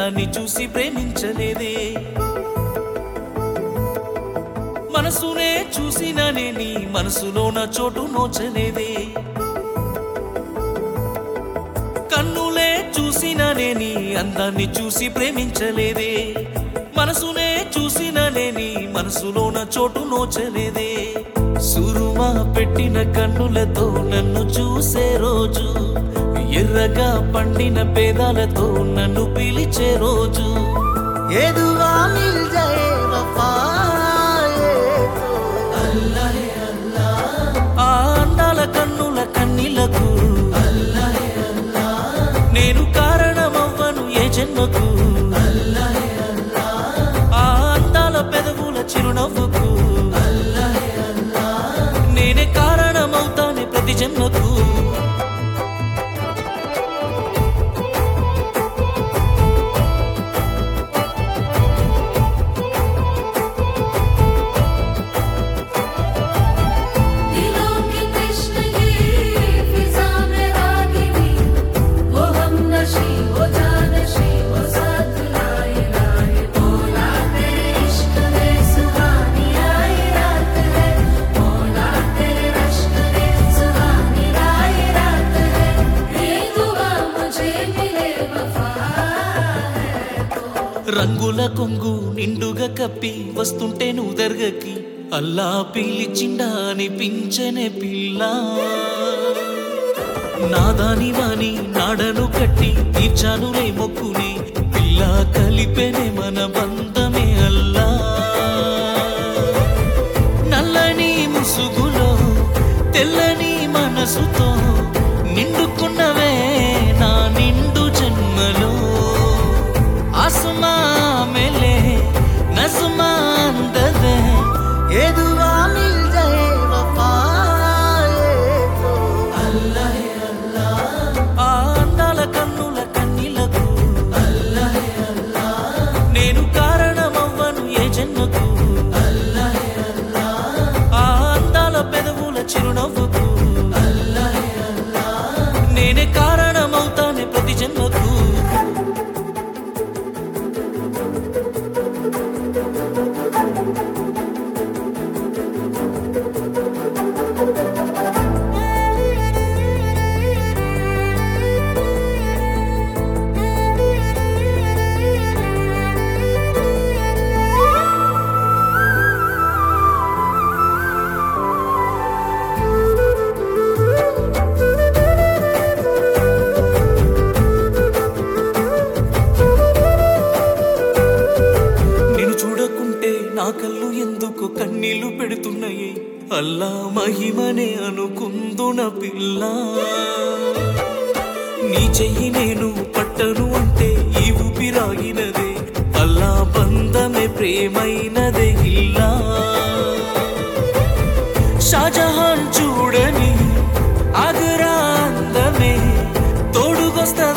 అందాన్ని చూసి ప్రేమించలేదే మనసునే చూసిననే నీ మనసులో నా చోటు నోచలేదే కన్నులే చూసిననే నీ అందాన్ని చూసి ప్రేమించలేదే మనసునే చూసిననే నీ మనసులో నా చోటు నోచలేదే సురుమా పెట్టిన కన్నులతో నన్ను చూసే రోజు ఎర్రగా పండిన పేదాలతో నన్ను పిలిచే రోజు ये दुआ मिल जाए वफाए तो ఆ అందాల కన్నుల కన్నీలకు నేను కారణమవ్వను ఏ జన్మకు ఆ అందాల పెదవుల చిరునవ్వుకు నేనే కారణమవుతానే ప్రతి జన్మకు दिलों के कृष्ण ये फिजा में रागिनी वो हम नशी वो जानशी वो साथ लाए लाए बोला तेरे इश्क में सुहानी आई रात है बोला तेरे रश्क में सुहानी आई रात है ये दुआ मुझे मिले वफा है तो రంగుల కొంగు నిండుగా కప్పి వస్తుంటే నువ్వు దర్గకి అల్లా పిలిచిండా అనిపించనే పిల్ల నాదాని వాని నాడను కట్టి తీర్చానులే మొక్కుని పిల్ల కలిపెనే మన బంధమే అల్లా నల్లని ముసుగులో తెల్లని మనసుతో నిండుకున్నవే నా నిండు జన్మలో ఆసుమా మేలే నసుమా అందదే ये दुआ मिल जाए वफाए तो ఆ అందాల కన్నుల కన్నీలకు నేను కారణమవ్వను ఏ జన్మకు ఆ అందాల పెదవుల చిరునవ్వుకు నేనే కారణమవుతానే ప్రతి జన్మకు నేను చూడకుంటే నా కళ్ళు ఎందుకు కన్నీళ్లు పెడుతున్నాయి అల్లా మహిమనే అనుకుందున పిల్ల నీ చెయ్యి నేను పట్టను అంటే ఈ ఊపిరాగినదే అల్లా బంధమే ప్రేమైనదే ఇల్లా షాజహాన్ చూడని ఆగ్రా అందమే తోడుకొస్తా